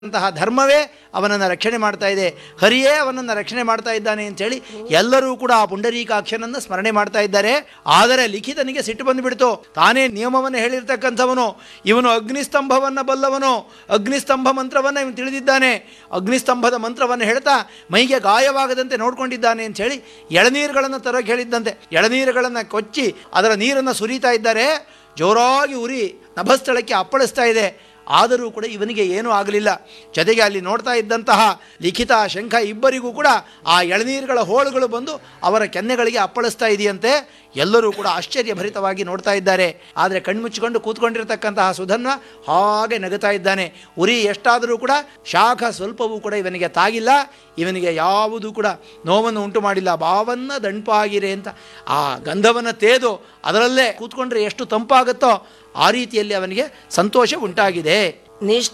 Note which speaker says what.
Speaker 1: ಅಂತಹ ಧರ್ಮವೇ ಅವನನ್ನು ರಕ್ಷಣೆ ಮಾಡ್ತಾ ಇದೆ ಹರಿಯೇ ಅವನನ್ನು ರಕ್ಷಣೆ ಮಾಡ್ತಾ ಇದ್ದಾನೆ ಅಂತೇಳಿ ಎಲ್ಲರೂ ಕೂಡ ಆ ಪುಂಡರೀಕಾಕ್ಷನನ್ನು ಸ್ಮರಣೆ ಮಾಡ್ತಾ ಇದ್ದಾರೆ ಆದರೆ ಲಿಖಿತನಿಗೆ ಸಿಟ್ಟು ಬಂದುಬಿಡ್ತು ತಾನೇ ನಿಯಮವನ್ನು ಹೇಳಿರ್ತಕ್ಕಂಥವನು ಇವನು ಅಗ್ನಿಸ್ತಂಭವನ್ನು ಬಲ್ಲವನು ಅಗ್ನಿಸ್ತಂಭ ಮಂತ್ರವನ್ನು ಇವನು ತಿಳಿದಿದ್ದಾನೆ ಅಗ್ನಿಸ್ತಂಭದ ಮಂತ್ರವನ್ನು ಹೇಳ್ತಾ ಮೈಗೆ ಗಾಯವಾಗದಂತೆ ನೋಡ್ಕೊಂಡಿದ್ದಾನೆ ಅಂತ ಹೇಳಿ ಎಳನೀರುಗಳನ್ನು ತರಕ್ಕೆ ಹೇಳಿದ್ದಂತೆ ಎಳನೀರುಗಳನ್ನು ಕೊಚ್ಚಿ ಅದರ ನೀರನ್ನು ಸುರಿತಾ ಇದ್ದಾರೆ ಜೋರಾಗಿ ಉರಿ ನಭಸ್ಥಳಕ್ಕೆ ಅಪ್ಪಳಿಸ್ತಾ ಇದೆ ಆದರೂ ಕೂಡ ಇವನಿಗೆ ಏನೂ ಆಗಲಿಲ್ಲ ಜೊತೆಗೆ ಅಲ್ಲಿ ನೋಡ್ತಾ ಇದ್ದಂತಹ ಲಿಖಿತ ಶಂಖ ಇಬ್ಬರಿಗೂ ಕೂಡ ಆ ಎಳನೀರುಗಳ ಹೋಳುಗಳು ಬಂದು ಅವರ ಕೆನ್ನೆಗಳಿಗೆ ಅಪ್ಪಳಿಸ್ತಾ ಇದೆಯಂತೆ ಎಲ್ಲರೂ ಕೂಡ ಆಶ್ಚರ್ಯಭರಿತವಾಗಿ ನೋಡ್ತಾ ಇದ್ದಾರೆ ಆದರೆ ಕಣ್ಮುಚ್ಚಿಕೊಂಡು ಕೂತ್ಕೊಂಡಿರತಕ್ಕಂತಹ ಸುಧನ್ವ ಹಾಗೆ ನಗುತ್ತಾ ಇದ್ದಾನೆ ಉರಿ ಎಷ್ಟಾದರೂ ಕೂಡ ಶಾಖ ಸ್ವಲ್ಪವೂ ಕೂಡ ಇವನಿಗೆ ತಾಗಿಲ್ಲ ಇವನಿಗೆ ಯಾವುದೂ ಕೂಡ ನೋವನ್ನು ಉಂಟು ಮಾಡಿಲ್ಲ ಭಾವನ್ನ ದಂಪಾಗಿರೆ ಅಂತ ಆ ಗಂಧವನ್ನು ತೇದು ಅದರಲ್ಲೇ ಕೂತ್ಕೊಂಡ್ರೆ ಎಷ್ಟು ತಂಪಾಗುತ್ತೋ ಆ ರೀತಿಯಲ್ಲಿ ಅವನಿಗೆ ಸಂತೋಷ ಉಂಟಾಗಿದೆ
Speaker 2: ನಿಷ್ಠ